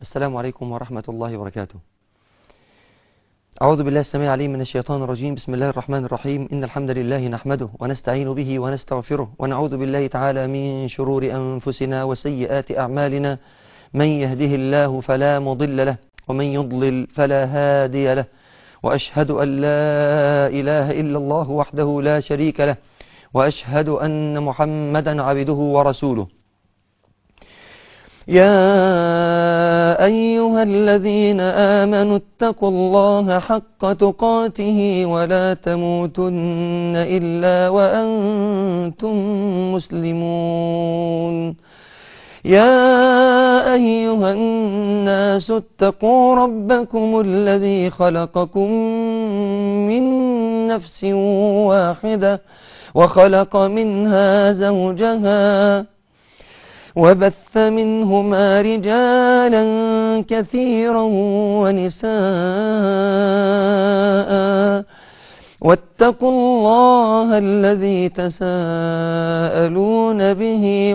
السلام عليكم ورحمة الله وبركاته أعوذ بالله السميع العليم من الشيطان الرجيم بسم الله الرحمن الرحيم إن الحمد لله نحمده ونستعين به ونستغفره ونعوذ بالله تعالى من شرور أنفسنا وسيئات أعمالنا من يهده الله فلا مضل له ومن يضلل فلا هادي له وأشهد أن لا إله إلا الله وحده لا شريك له وأشهد أن محمدا عبده ورسوله يا أيها الذين آمنوا اتقوا الله حق تقاته ولا تموتن إلا وأنتم مسلمون يا أيها الناس اتقوا ربكم الذي خلقكم من نفس واحدة وخلق منها زوجها وبث منهما رجالا كثيرا ونساء واتقوا الله الذي تساءلون به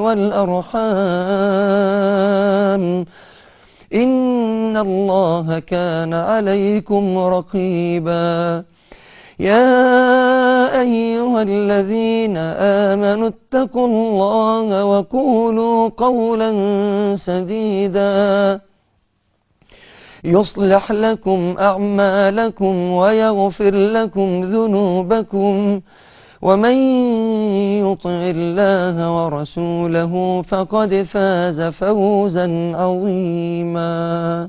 والأرحام إن الله كان عليكم رقيبا يا أيها الذين آمنوا اتقوا الله وقولوا قولا سديدا يصلح لكم أعمالكم ويغفر لكم ذنوبكم ومن يطع الله ورسوله فقد فاز فوزا عظيما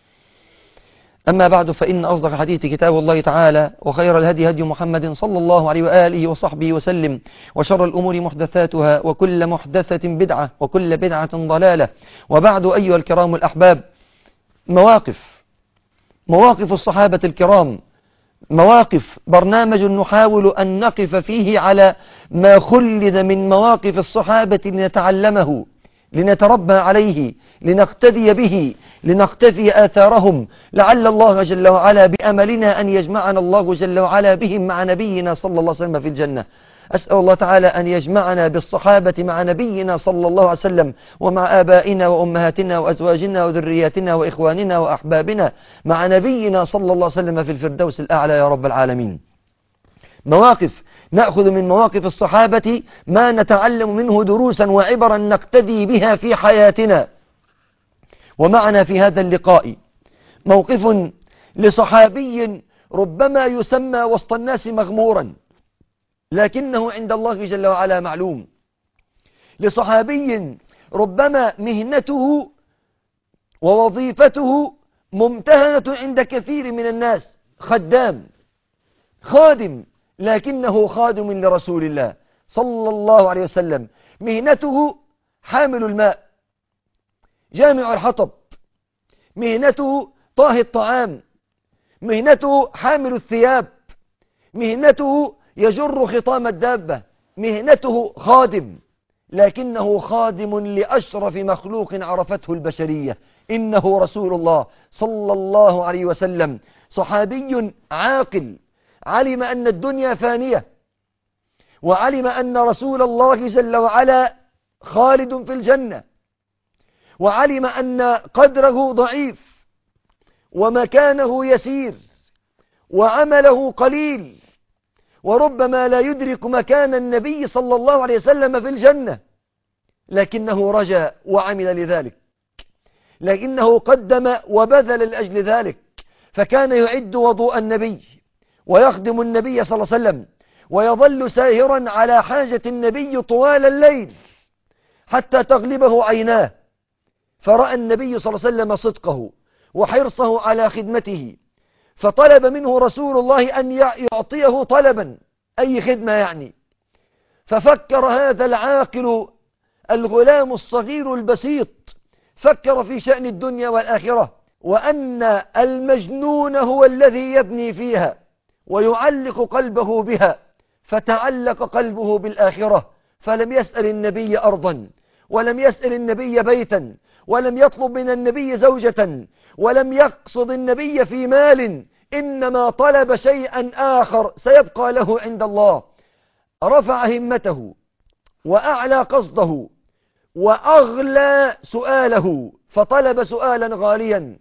أما بعد فإن أصدق الحديث كتاب الله تعالى وخير الهدي هدي محمد صلى الله عليه وآله وصحبه وسلم وشر الأمور محدثاتها وكل محدثة بدعة وكل بدعة ضلالة وبعد أيها الكرام الأحباب مواقف مواقف الصحابة الكرام مواقف برنامج نحاول أن نقف فيه على ما خلد من مواقف الصحابة لنتعلمه لنتربى عليه لنقتدي به لنقتفي آثارهم لعل الله جل وعلا بأملنا أن يجمعنا الله جل وعلا بهم مع نبينا صلى الله عليه وسلم في الجنة أسأل الله تعالى أن يجمعنا بالصحابة مع نبينا صلى الله عليه وسلم ومع آبائنا وأمهاتنا وأزواجنا وذرياتنا وإخواننا وأحبابنا مع نبينا صلى الله عليه وسلم في الفردوس الأعلى يا رب العالمين مواقف نأخذ من مواقف الصحابة ما نتعلم منه دروسا وعبرا نقتدي بها في حياتنا ومعنا في هذا اللقاء موقف لصحابي ربما يسمى وسط الناس مغمورا لكنه عند الله جل وعلا معلوم لصحابي ربما مهنته ووظيفته ممتهنة عند كثير من الناس خدام خادم لكنه خادم لرسول الله صلى الله عليه وسلم مهنته حامل الماء جامع الحطب مهنته طاهي الطعام مهنته حامل الثياب مهنته يجر خطام الدابة مهنته خادم لكنه خادم لأشرف مخلوق عرفته البشرية إنه رسول الله صلى الله عليه وسلم صحابي عاقل علم أن الدنيا فانية وعلم أن رسول الله جل وعلا خالد في الجنة وعلم أن قدره ضعيف ومكانه يسير وعمله قليل وربما لا يدرك مكان النبي صلى الله عليه وسلم في الجنة لكنه رجا وعمل لذلك لكنه قدم وبذل لأجل ذلك فكان يعد وضوء النبي ويخدم النبي صلى الله عليه وسلم ويظل ساهرا على حاجة النبي طوال الليل حتى تغلبه عيناه فرأى النبي صلى الله عليه وسلم صدقه وحرصه على خدمته فطلب منه رسول الله أن يعطيه طلبا أي خدمة يعني ففكر هذا العاقل الغلام الصغير البسيط فكر في شأن الدنيا والآخرة وأن المجنون هو الذي يبني فيها ويعلق قلبه بها فتعلق قلبه بالآخرة فلم يسأل النبي أرضا ولم يسأل النبي بيتا ولم يطلب من النبي زوجة ولم يقصد النبي في مال إنما طلب شيئا آخر سيبقى له عند الله رفع همته وأعلى قصده وأغلى سؤاله فطلب سؤالا غاليا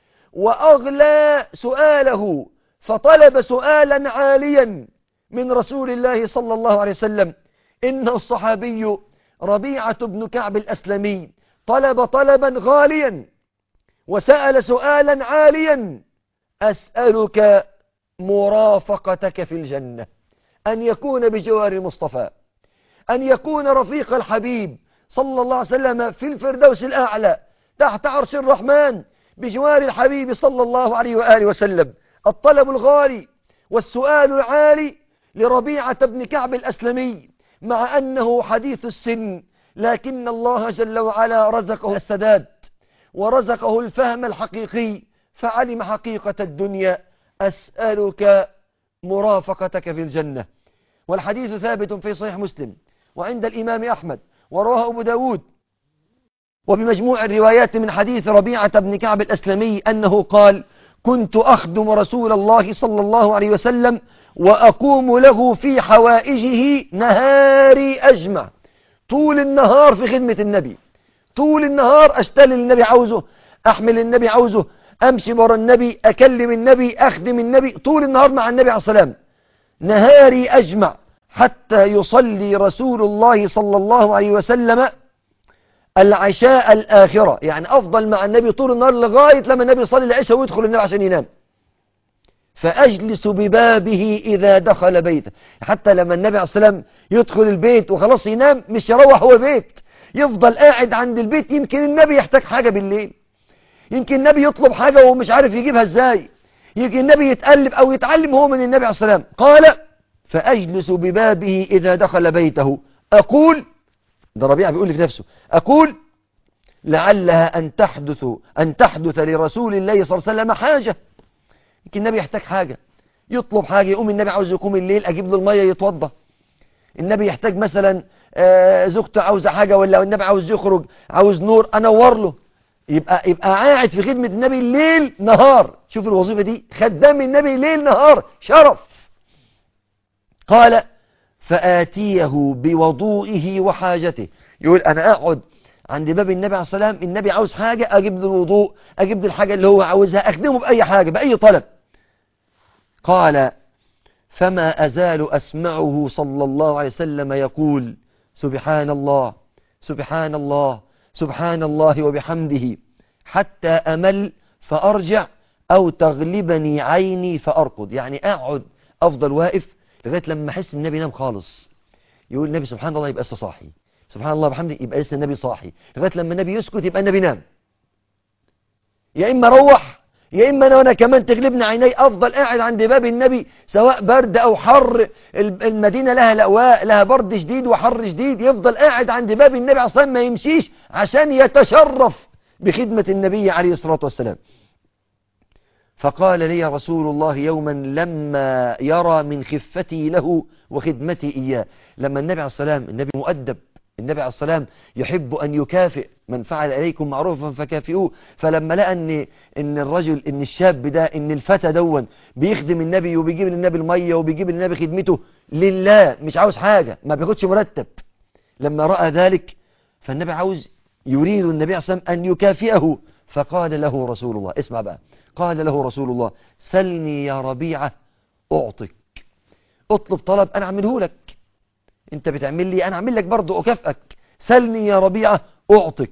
وأغلى سؤاله فطلب سؤالا عاليا من رسول الله صلى الله عليه وسلم إن الصحابي ربيعة بن كعب الأسلمي طلب طلبا غاليا وسأل سؤالا عاليا أسألك مرافقتك في الجنة أن يكون بجوار المصطفى أن يكون رفيق الحبيب صلى الله عليه وسلم في الفردوس الأعلى تحت عرش الرحمن بجوار الحبيب صلى الله عليه وآله وسلم الطلب الغالي والسؤال العالي لربيعة بن كعب الأسلمي مع أنه حديث السن لكن الله جل وعلا رزقه السداد ورزقه الفهم الحقيقي فعلم حقيقة الدنيا أسألك مرافقتك في الجنة والحديث ثابت في صحيح مسلم وعند الإمام أحمد ورواه أبو داود وبمجموع الروايات من حديث ربيعة بن كعب الأسلمي أنه قال كنت أخدم رسول الله صلى الله عليه وسلم وأقوم له في حوائجه نهاري أجمع طول النهار في خدمة النبي طول النهار أشتل النبي عاوزه أحمل النبي عاوزه أمشي ورا النبي أكلم النبي أخدم النبي طول النهار مع النبي عليه السلام نهاري أجمع حتى يصلي رسول الله صلى الله عليه وسلم العشاء الآخرة يعني أفضل مع النبي طول النهار لغاية لما النبي يصلي العشاء ويدخل النبي عشان ينام فأجلس ببابه إذا دخل بيته حتى لما النبي عليه السلام يدخل البيت وخلاص ينام مش يروح هو بيت يفضل قاعد عند البيت يمكن النبي يحتاج حاجة بالليل يمكن النبي يطلب حاجة وهو مش عارف يجيبها ازاي يمكن النبي يتقلب أو يتعلم هو من النبي عليه السلام قال فأجلس ببابه إذا دخل بيته أقول ده ربيعة بيقول لي في نفسه أقول لعلها أن تحدث أن تحدث لرسول الله صلى الله عليه وسلم حاجة يمكن النبي يحتاج حاجة يطلب حاجة يقوم النبي عاوز يقوم الليل أجيب له المية يتوضى النبي يحتاج مثلا آه زوجته عاوزة حاجة ولا النبي عاوز يخرج عاوز نور أنور له يبقى يبقى قاعد في خدمة النبي الليل نهار شوف الوظيفة دي خدام النبي ليل نهار شرف قال فآتيه بوضوئه وحاجته يقول أنا أقعد عند باب النبي عليه السلام النبي عاوز حاجة أجيب له الوضوء أجيب له الحاجة اللي هو عاوزها أخدمه بأي حاجة بأي طلب قال فما أزال أسمعه صلى الله عليه وسلم يقول سبحان الله سبحان الله سبحان الله وبحمده حتى أمل فأرجع أو تغلبني عيني فأرقد يعني أقعد أفضل واقف لغاية لما أحس النبي نام خالص يقول النبي سبحان الله يبقى لسه صاحي سبحان الله بحمده يبقى لسه النبي صاحي لغاية لما النبي يسكت يبقى النبي نام يا إما روح يا إما أنا وأنا كمان تغلبني عيني أفضل قاعد عند باب النبي سواء برد أو حر المدينة لها لأواء لها برد شديد وحر شديد يفضل قاعد عند باب النبي أصلا ما يمشيش عشان يتشرف بخدمة النبي عليه الصلاة والسلام فقال لي رسول الله يوما لما يرى من خفتي له وخدمتي إياه لما النبي عليه السلام النبي مؤدب النبي عليه السلام يحب أن يكافئ من فعل إليكم معروفا فكافئوه فلما لقى أن, إن الرجل إن الشاب ده إن الفتى دون بيخدم النبي وبيجيب للنبي المية وبيجيب للنبي خدمته لله مش عاوز حاجة ما بياخدش مرتب لما رأى ذلك فالنبي عاوز يريد النبي عليه السلام أن يكافئه فقال له رسول الله اسمع بقى قال له رسول الله سلني يا ربيعة أعطك اطلب طلب أنا أعمله لك انت بتعمل لي أنا أعمل لك برضه أكافئك سلني يا ربيعة أعطك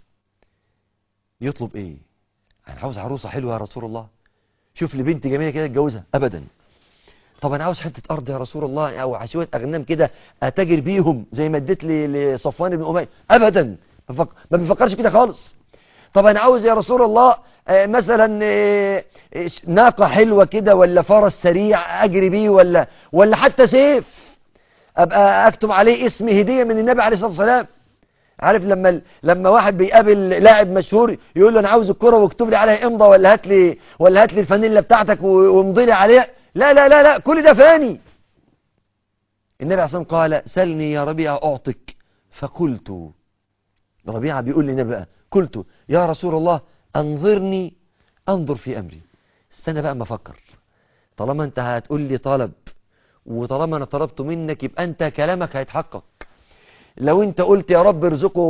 يطلب إيه أنا عاوز عروسة حلوة يا رسول الله شوف لي بنت جميلة كده اتجوزها أبدا طب أنا عاوز حتة أرض يا رسول الله أو شوية أغنام كده أتاجر بيهم زي ما اديت لي لصفوان بن أمية أبدا ما بيفكرش كده خالص طب أنا عاوز يا رسول الله مثلا ناقة حلوة كده ولا فرس سريع أجري بيه ولا ولا حتى سيف أبقى أكتب عليه اسم هدية من النبي عليه الصلاة والسلام عارف لما لما واحد بيقابل لاعب مشهور يقول له انا عاوز الكرة واكتب لي عليها امضى ولا هات لي ولا هات لي الفانيلا بتاعتك وامضي لي عليها لا لا لا لا كل ده فاني النبي عليه الصلاة والسلام قال سلني يا ربيعة أعطك فقلت ربيعة بيقول لي النبي بقى قلت يا رسول الله أنظرني أنظر في أمري استنى بقى ما أفكر طالما أنت هتقول لي طلب وطالما أنا طلبت منك يبقى أنت كلامك هيتحقق لو أنت قلت يا رب ارزقه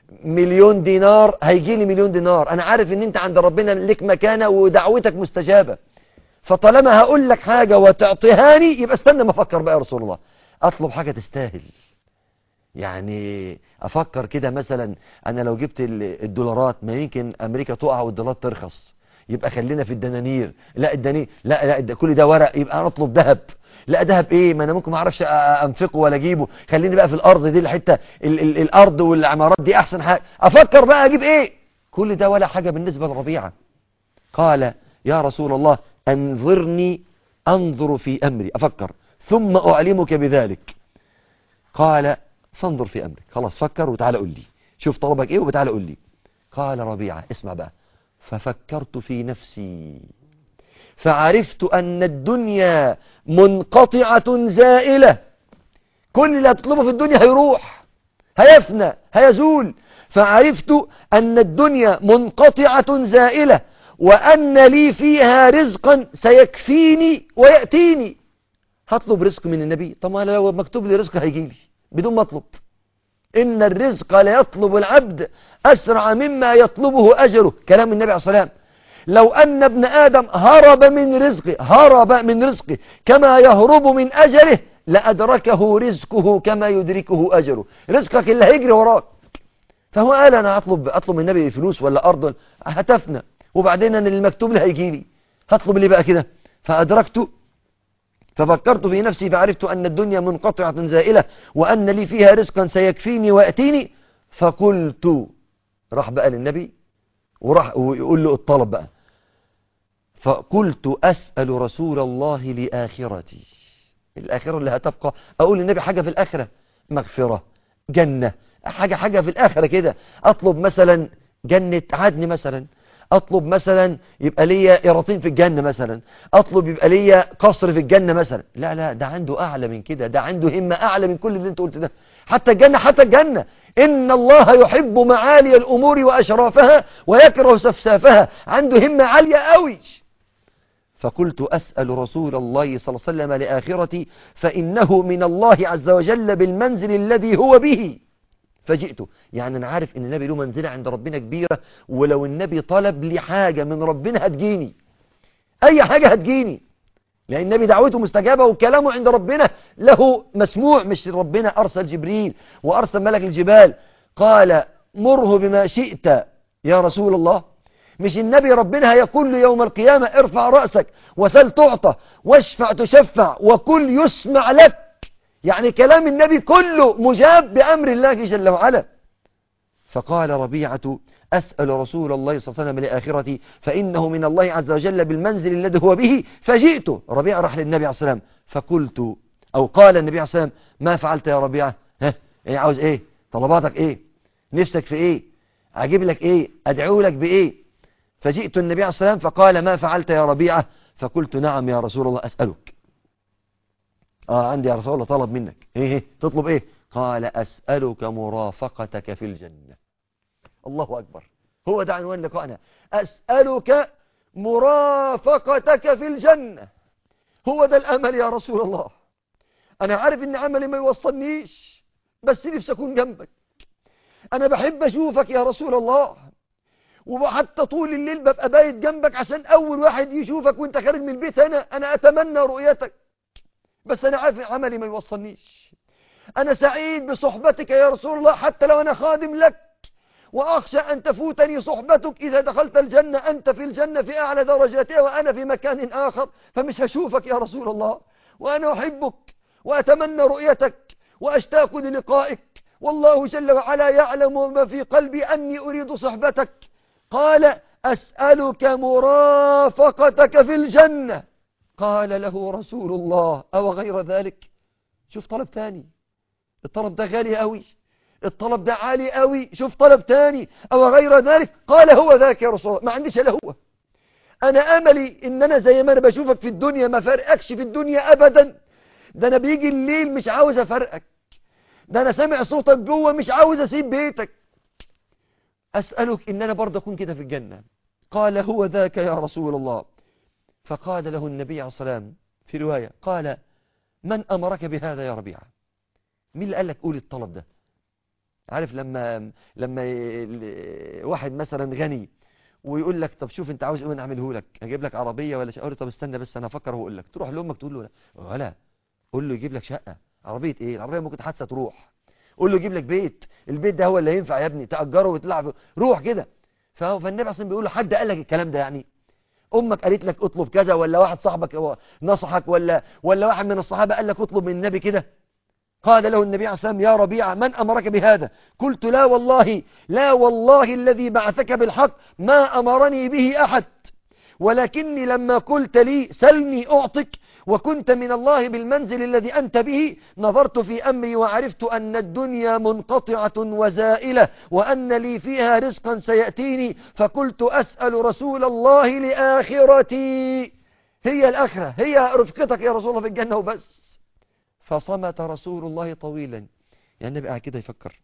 مليون دينار هيجي لي مليون دينار انا عارف ان انت عند ربنا لك مكانة ودعوتك مستجابة فطالما هقول لك حاجة وتعطيهاني يبقى استنى ما افكر بقى يا رسول الله اطلب حاجة تستاهل يعني افكر كده مثلا انا لو جبت الدولارات ما يمكن امريكا تقع والدولار ترخص يبقى خلينا في الدنانير لا الدنانير لا لا ده كل ده ورق يبقى انا اطلب ذهب لا ذهب ايه ما انا ممكن ما اعرفش انفقه ولا اجيبه خليني بقى في الارض دي الحته ال ال الارض والعمارات دي احسن حاجه افكر بقى اجيب ايه كل ده ولا حاجه بالنسبه لربيعه قال يا رسول الله انظرني انظر في امري افكر ثم اعلمك بذلك قال فانظر في امرك خلاص فكر وتعالى قول لي شوف طلبك ايه وتعالى قول لي قال ربيعه اسمع بقى ففكرت في نفسي فعرفت أن الدنيا منقطعة زائلة كل اللي هتطلبه في الدنيا هيروح هيفنى هيزول فعرفت أن الدنيا منقطعة زائلة وأن لي فيها رزقا سيكفيني ويأتيني هطلب رزق من النبي طب ما لو مكتوب لي رزق هيجي لي بدون ما اطلب إن الرزق ليطلب العبد أسرع مما يطلبه أجره كلام النبي عليه الصلاة والسلام لو أن ابن آدم هرب من رزقه هرب من رزقه كما يهرب من أجله لأدركه رزقه كما يدركه أجله رزقك اللي هيجري وراك فهو قال أنا أطلب, أطلب من النبي فلوس ولا أرض هتفنى وبعدين أنا المكتوب لي هيجي لي هطلب لي بقى كده فأدركت ففكرت في نفسي فعرفت أن الدنيا منقطعة زائلة وأن لي فيها رزقا سيكفيني ويأتيني فقلت راح بقى للنبي وراح ويقول له الطلب بقى فقلت أسأل رسول الله لآخرتي الآخرة اللي هتبقى أقول للنبي حاجة في الآخرة مغفرة جنة حاجة حاجة في الآخرة كده أطلب مثلا جنة عدن مثلا أطلب مثلا يبقى ليا قراطين في الجنة مثلا أطلب يبقى ليا قصر في الجنة مثلا لا لا ده عنده أعلى من كده ده عنده همة أعلى من كل اللي انت قلت ده حتى الجنة حتى الجنة إن الله يحب معالي الأمور وأشرافها ويكره سفسافها عنده همة عالية قوي فقلت أسأل رسول الله صلى الله عليه وسلم لآخرتي فإنه من الله عز وجل بالمنزل الذي هو به فجئت يعني أنا عارف أن النبي له منزلة عند ربنا كبيرة ولو النبي طلب لي حاجة من ربنا هتجيني أي حاجة هتجيني لأن النبي دعوته مستجابة وكلامه عند ربنا له مسموع مش ربنا أرسل جبريل وأرسل ملك الجبال قال مره بما شئت يا رسول الله مش النبي ربنا هيقول له يوم القيامة ارفع رأسك وسل تعطى واشفع تشفع وكل يسمع لك يعني كلام النبي كله مجاب بأمر الله جل وعلا فقال ربيعة أسأل رسول الله صلى الله عليه وسلم لآخرتي فإنه من الله عز وجل بالمنزل الذي هو به فجئت ربيعة راح للنبي عليه الصلاة والسلام فقلت أو قال النبي عليه الصلاة والسلام ما فعلت يا ربيعة ها إيه عاوز إيه طلباتك إيه نفسك في إيه أجيب لك إيه أدعو لك بإيه فجئت النبي عليه الصلاة والسلام فقال ما فعلت يا ربيعة فقلت نعم يا رسول الله أسألك آه عندي يا رسول الله طلب منك إيه, إيه تطلب إيه قال أسألك مرافقتك في الجنة الله أكبر هو ده عنوان لقائنا أسألك مرافقتك في الجنة هو ده الأمل يا رسول الله أنا عارف إن عملي ما يوصلنيش بس نفسي أكون جنبك أنا بحب أشوفك يا رسول الله وحتى طول الليل ببقى بايت جنبك عشان أول واحد يشوفك وانت خارج من البيت أنا أنا أتمنى رؤيتك بس أنا عارف عملي ما يوصلنيش أنا سعيد بصحبتك يا رسول الله حتى لو أنا خادم لك وأخشى أن تفوتني صحبتك إذا دخلت الجنة أنت في الجنة في أعلى درجاتها وأنا في مكان آخر فمش هشوفك يا رسول الله وأنا أحبك وأتمنى رؤيتك وأشتاق للقائك والله جل وعلا يعلم ما في قلبي أني أريد صحبتك قال أسألك مرافقتك في الجنة قال له رسول الله أو غير ذلك شوف طلب ثاني الطلب ده غالي قوي الطلب ده عالي قوي شوف طلب تاني أو غير ذلك قال هو ذاك يا رسول الله ما عنديش إلا هو أنا أملي إن أنا زي ما أنا بشوفك في الدنيا ما فرقكش في الدنيا أبدا ده أنا بيجي الليل مش عاوز أفرقك ده أنا سامع صوتك جوه مش عاوز أسيب بيتك أسألك إن أنا برضه أكون كده في الجنة قال هو ذاك يا رسول الله فقال له النبي عليه الصلاة والسلام في رواية قال من أمرك بهذا يا ربيعة مين اللي قال لك قول الطلب ده عارف لما لما ي- واحد مثلا غني ويقول لك طب شوف انت عاوز ايه وانا اعمله لك اجيب لك عربيه ولا شقه أقول له طب استنى بس انا افكر واقول لك تروح لامك تقول له لا ولا قول له يجيب لك شقه عربيه ايه العربيه ممكن حادثه تروح قول له يجيب لك بيت البيت ده هو اللي هينفع يا ابني تاجره وتلعب فيه. صلى كده فهو فالنبي اصلا بيقول له حد قال لك الكلام ده يعني امك قالت لك اطلب كذا ولا واحد صاحبك هو نصحك ولا ولا واحد من الصحابه قال لك اطلب من النبي كده قال له النبي عليه الصلاة والسلام يا ربيعة من أمرك بهذا قلت لا والله لا والله الذي بعثك بالحق ما أمرني به أحد ولكني لما قلت لي سلني أعطك وكنت من الله بالمنزل الذي أنت به نظرت في أمري وعرفت أن الدنيا منقطعة وزائلة وأن لي فيها رزقا سيأتيني فقلت أسأل رسول الله لآخرتي هي الآخرة هي رفقتك يا رسول الله في الجنة وبس فصمت رسول الله طويلا يعني النبي قاعد كده يفكر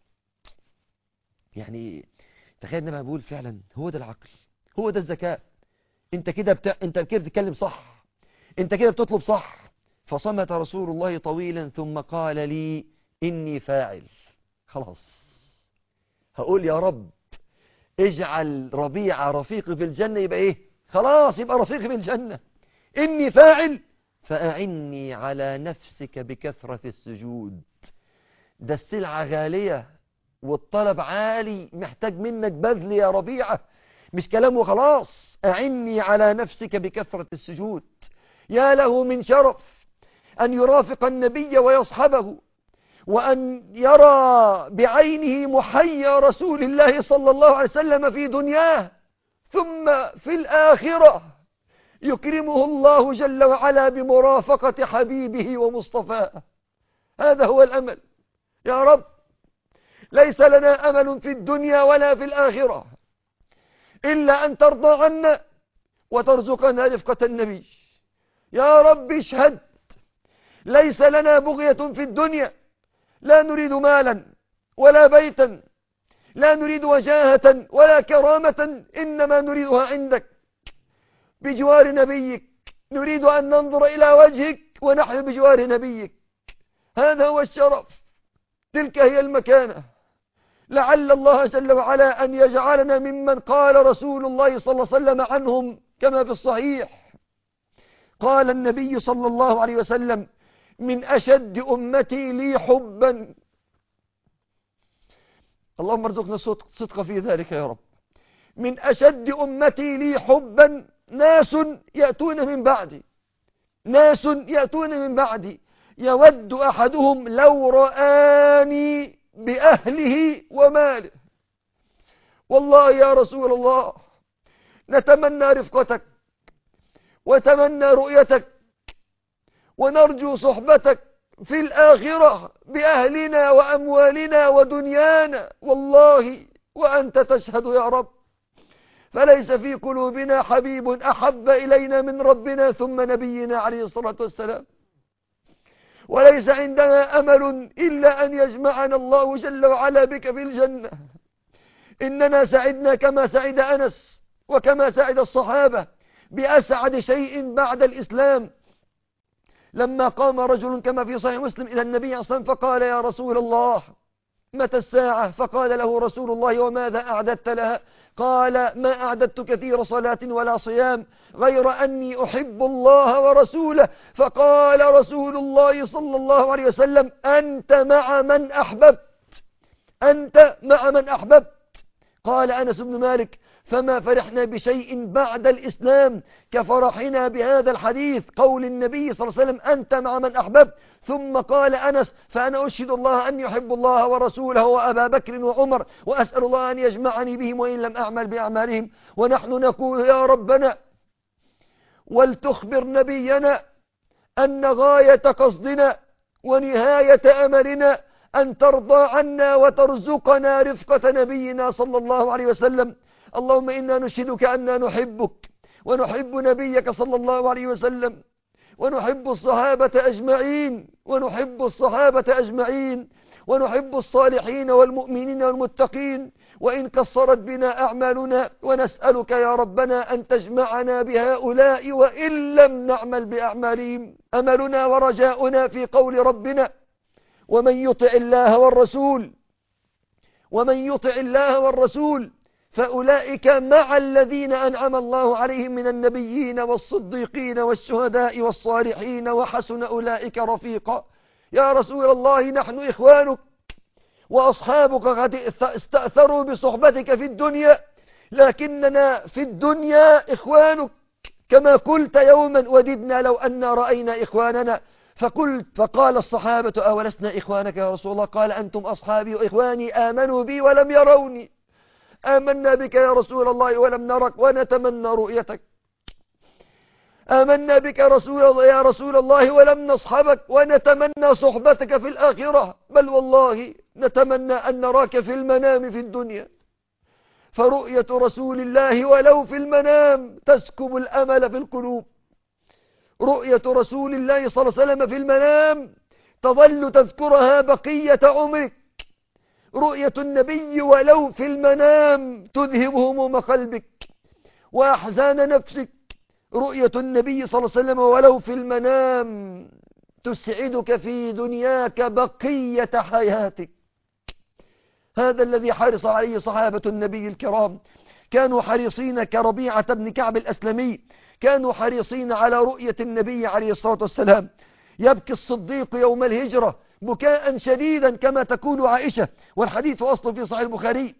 يعني تخيل النبي بيقول فعلا هو ده العقل هو ده الذكاء انت كده بت... انت كده بتتكلم صح انت كده بتطلب صح فصمت رسول الله طويلا ثم قال لي اني فاعل خلاص هقول يا رب اجعل ربيع رفيقي في الجنة يبقى ايه خلاص يبقى رفيقي في الجنة اني فاعل فأعني على نفسك بكثرة السجود ده السلعة غالية والطلب عالي محتاج منك بذل يا ربيعة مش كلام وخلاص أعني على نفسك بكثرة السجود يا له من شرف أن يرافق النبي ويصحبه وأن يرى بعينه محيا رسول الله صلى الله عليه وسلم في دنياه ثم في الآخرة يكرمه الله جل وعلا بمرافقة حبيبه ومصطفاه هذا هو الأمل يا رب ليس لنا أمل في الدنيا ولا في الآخرة إلا أن ترضى عنا وترزقنا رفقة النبي يا رب اشهد ليس لنا بغية في الدنيا لا نريد مالا ولا بيتا لا نريد وجاهة ولا كرامة إنما نريدها عندك بجوار نبيك نريد أن ننظر إلى وجهك ونحن بجوار نبيك هذا هو الشرف تلك هي المكانة لعل الله جل وعلا أن يجعلنا ممن قال رسول الله صلى الله عليه وسلم عنهم كما في الصحيح قال النبي صلى الله عليه وسلم من أشد أمتي لي حبا اللهم ارزقنا صدق في ذلك يا رب من أشد أمتي لي حبا ناس يأتون من بعدي ناس يأتون من بعدي يود أحدهم لو رآني بأهله وماله والله يا رسول الله نتمنى رفقتك وتمنى رؤيتك ونرجو صحبتك في الآخرة بأهلنا وأموالنا ودنيانا والله وأنت تشهد يا رب فليس في قلوبنا حبيب أحب إلينا من ربنا ثم نبينا عليه الصلاة والسلام وليس عندنا أمل إلا أن يجمعنا الله جل وعلا بك في الجنة إننا سعدنا كما سعد أنس وكما سعد الصحابة بأسعد شيء بعد الإسلام لما قام رجل كما في صحيح مسلم إلى النبي أصلا فقال يا رسول الله متى الساعة فقال له رسول الله وماذا أعددت لها قال ما أعددت كثير صلاة ولا صيام غير أني أحب الله ورسوله فقال رسول الله صلى الله عليه وسلم أنت مع من أحببت أنت مع من أحببت قال أنس بن مالك فما فرحنا بشيء بعد الإسلام كفرحنا بهذا الحديث قول النبي صلى الله عليه وسلم أنت مع من أحببت ثم قال أنس فأنا أشهد الله أن يحب الله ورسوله وأبا بكر وعمر وأسأل الله أن يجمعني بهم وإن لم أعمل بأعمالهم ونحن نقول يا ربنا ولتخبر نبينا أن غاية قصدنا ونهاية أملنا أن ترضى عنا وترزقنا رفقة نبينا صلى الله عليه وسلم اللهم إنا نشهدك أننا نحبك ونحب نبيك صلى الله عليه وسلم ونحب الصحابة أجمعين ونحب الصحابة أجمعين ونحب الصالحين والمؤمنين والمتقين وإن قصرت بنا أعمالنا ونسألك يا ربنا أن تجمعنا بهؤلاء وإن لم نعمل بأعمالهم أملنا ورجاؤنا في قول ربنا ومن يطع الله والرسول ومن يطع الله والرسول فأولئك مع الذين أنعم الله عليهم من النبيين والصديقين والشهداء والصالحين وحسن أولئك رفيقا يا رسول الله نحن إخوانك وأصحابك قد استأثروا بصحبتك في الدنيا لكننا في الدنيا إخوانك كما قلت يوما وددنا لو أن رأينا إخواننا فقلت فقال الصحابة أولسنا إخوانك يا رسول الله قال أنتم أصحابي وإخواني آمنوا بي ولم يروني آمنا بك يا رسول الله ولم نرك ونتمنى رؤيتك آمنا بك رسول الله يا رسول الله ولم نصحبك ونتمنى صحبتك في الآخرة بل والله نتمنى أن نراك في المنام في الدنيا فرؤية رسول الله ولو في المنام تسكب الأمل في القلوب رؤية رسول الله صلى الله عليه وسلم في المنام تظل تذكرها بقية عمرك رؤية النبي ولو في المنام تذهب هموم قلبك وأحزان نفسك رؤية النبي صلى الله عليه وسلم ولو في المنام تسعدك في دنياك بقية حياتك هذا الذي حرص عليه صحابة النبي الكرام كانوا حريصين كربيعة بن كعب الأسلمي كانوا حريصين على رؤية النبي عليه الصلاة والسلام يبكي الصديق يوم الهجرة بكاء شديدا كما تقول عائشة والحديث أصل في صحيح البخاري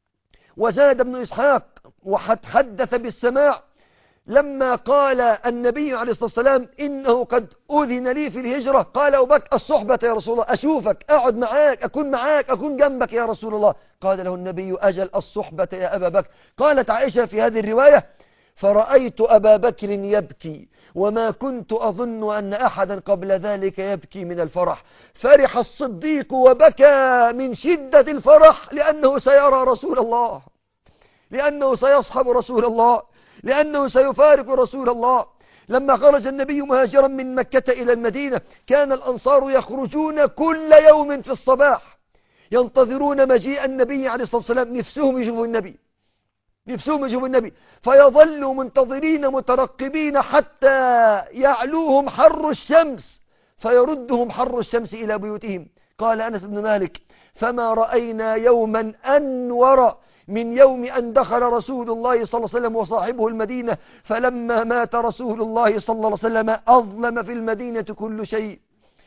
وزاد ابن إسحاق وحدث بالسماع لما قال النبي عليه الصلاة والسلام إنه قد أذن لي في الهجرة قال أبو بكر الصحبة يا رسول الله أشوفك أقعد معاك أكون معاك أكون جنبك يا رسول الله قال له النبي أجل الصحبة يا أبا بكر قالت عائشة في هذه الرواية فرأيت أبا بكر يبكي وما كنت أظن أن أحدا قبل ذلك يبكي من الفرح فرح الصديق وبكى من شدة الفرح لأنه سيرى رسول الله لأنه سيصحب رسول الله لأنه سيفارق رسول الله لما خرج النبي مهاجرا من مكة إلى المدينة كان الأنصار يخرجون كل يوم في الصباح ينتظرون مجيء النبي عليه الصلاة والسلام نفسهم يشوفوا النبي نفسهم يشوفوا النبي فيظلوا منتظرين مترقبين حتى يعلوهم حر الشمس فيردهم حر الشمس إلى بيوتهم قال أنس بن مالك فما رأينا يوما أنور من يوم أن دخل رسول الله صلى الله عليه وسلم وصاحبه المدينة فلما مات رسول الله صلى الله عليه وسلم أظلم في المدينة كل شيء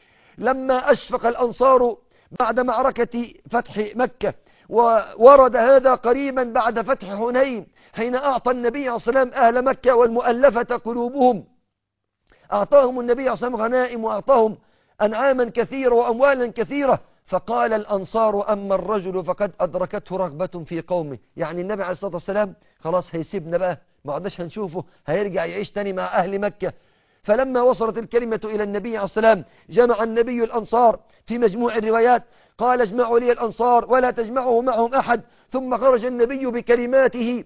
لما أشفق الأنصار بعد معركة فتح مكة وورد هذا قريبا بعد فتح حنين حين أعطى النبي عليه الصلاة والسلام أهل مكة والمؤلفة قلوبهم أعطاهم النبي عليه الصلاة والسلام غنائم وأعطاهم أنعاما كثيرة وأموالا كثيرة فقال الأنصار أما الرجل فقد أدركته رغبة في قومه يعني النبي عليه الصلاة والسلام خلاص هيسيبنا بقى ما عدناش هنشوفه هيرجع يعيش تاني مع أهل مكة فلما وصلت الكلمة إلى النبي عليه السلام جمع النبي الأنصار في مجموع الروايات قال اجمعوا لي الأنصار ولا تجمعه معهم أحد ثم خرج النبي بكلماته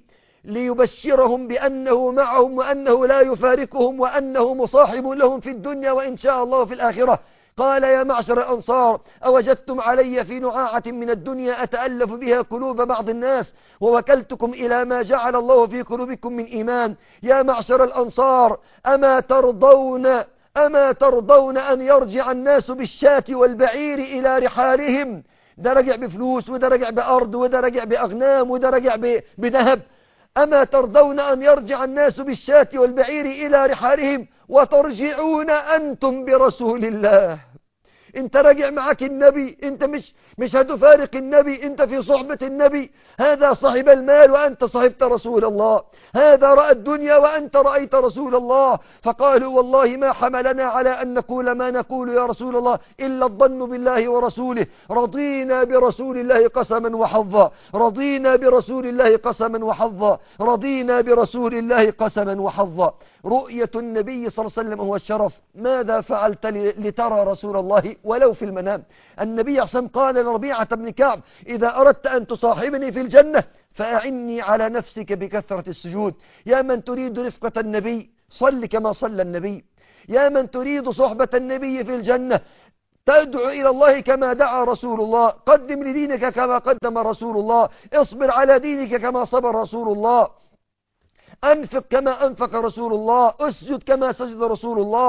ليبشرهم بأنه معهم وأنه لا يفارقهم وأنه مصاحب لهم في الدنيا وإن شاء الله في الآخرة قال يا معشر الأنصار أوجدتم علي في نعاعة من الدنيا أتألف بها قلوب بعض الناس ووكلتكم إلى ما جعل الله في قلوبكم من إيمان يا معشر الأنصار أما ترضون أما ترضون أن يرجع الناس بالشاة والبعير إلى رحالهم ده رجع بفلوس وده رجع بأرض وده رجع بأغنام وده رجع بذهب أما ترضون أن يرجع الناس بالشاة والبعير إلى رحالهم وترجعون أنتم برسول الله انت راجع معك النبي انت مش مش هتفارق النبي انت في صحبة النبي هذا صاحب المال وانت صحبت رسول الله هذا رأى الدنيا وانت رأيت رسول الله فقالوا والله ما حملنا على ان نقول ما نقول يا رسول الله الا الظن بالله ورسوله رضينا برسول الله قسما وحظا رضينا برسول الله قسما وحظا رضينا برسول الله قسما وحظا رؤية النبي صلى الله عليه وسلم هو الشرف ماذا فعلت لترى رسول الله ولو في المنام النبي عصام قال لربيعة بن كعب إذا أردت أن تصاحبني في الجنة فأعني على نفسك بكثرة السجود يا من تريد رفقة النبي صل كما صلى النبي يا من تريد صحبة النبي في الجنة تدعو إلى الله كما دعا رسول الله قدم لدينك كما قدم رسول الله اصبر على دينك كما صبر رسول الله أنفق كما أنفق رسول الله أسجد كما سجد رسول الله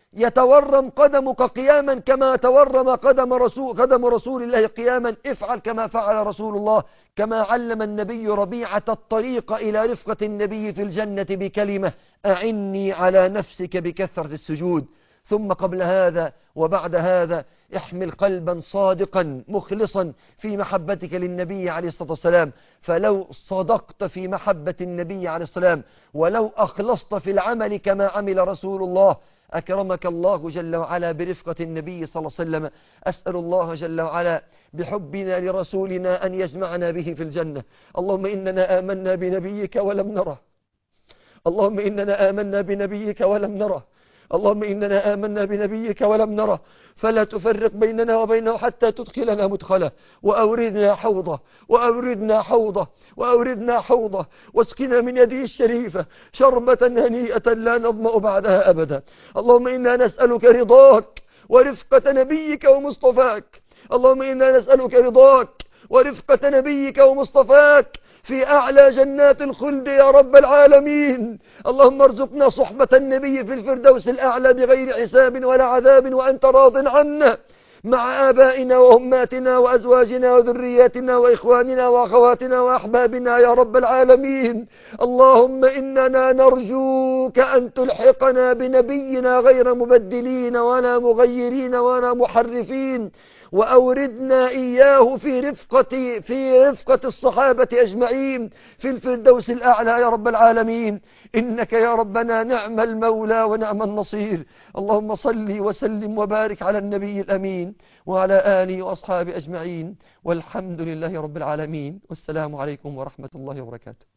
يتورم قدمك قياما كما تورم قدم رسول, قدم رسول الله قياما افعل كما فعل رسول الله كما علم النبي ربيعة الطريق إلى رفقة النبي في الجنة بكلمة أعني على نفسك بكثرة السجود ثم قبل هذا وبعد هذا احمل قلبا صادقا مخلصا في محبتك للنبي عليه الصلاة والسلام فلو صدقت في محبة النبي عليه السلام ولو أخلصت في العمل كما عمل رسول الله أكرمك الله جل وعلا برفقة النبي صلى الله عليه وسلم أسأل الله جل وعلا بحبنا لرسولنا أن يجمعنا به في الجنة اللهم إننا آمنا بنبيك ولم نره اللهم إننا آمنا بنبيك ولم نره اللهم إننا آمنا بنبيك ولم نره فلا تفرق بيننا وبينه حتى تدخلنا مدخله وأوردنا حوضه وأوردنا حوضه وأوردنا حوضه واسقنا من يده الشريفة شربة هنيئة لا نظمأ بعدها أبدا اللهم إنا نسألك رضاك ورفقة نبيك ومصطفاك اللهم إنا نسألك رضاك ورفقة نبيك ومصطفاك في أعلى جنات الخلد يا رب العالمين اللهم ارزقنا صحبة النبي في الفردوس الأعلى بغير حساب ولا عذاب وأنت راض عنا مع آبائنا وأماتنا وأزواجنا وذرياتنا وإخواننا وأخواتنا وأحبابنا يا رب العالمين اللهم إننا نرجوك أن تلحقنا بنبينا غير مبدلين ولا مغيرين ولا محرفين وأوردنا إياه في رفقة, في رفقة الصحابة أجمعين في الفردوس الأعلى يا رب العالمين إنك يا ربنا نعم المولى ونعم النصير اللهم صل وسلم وبارك على النبي الأمين وعلى آله وأصحابه أجمعين والحمد لله رب العالمين والسلام عليكم ورحمة الله وبركاته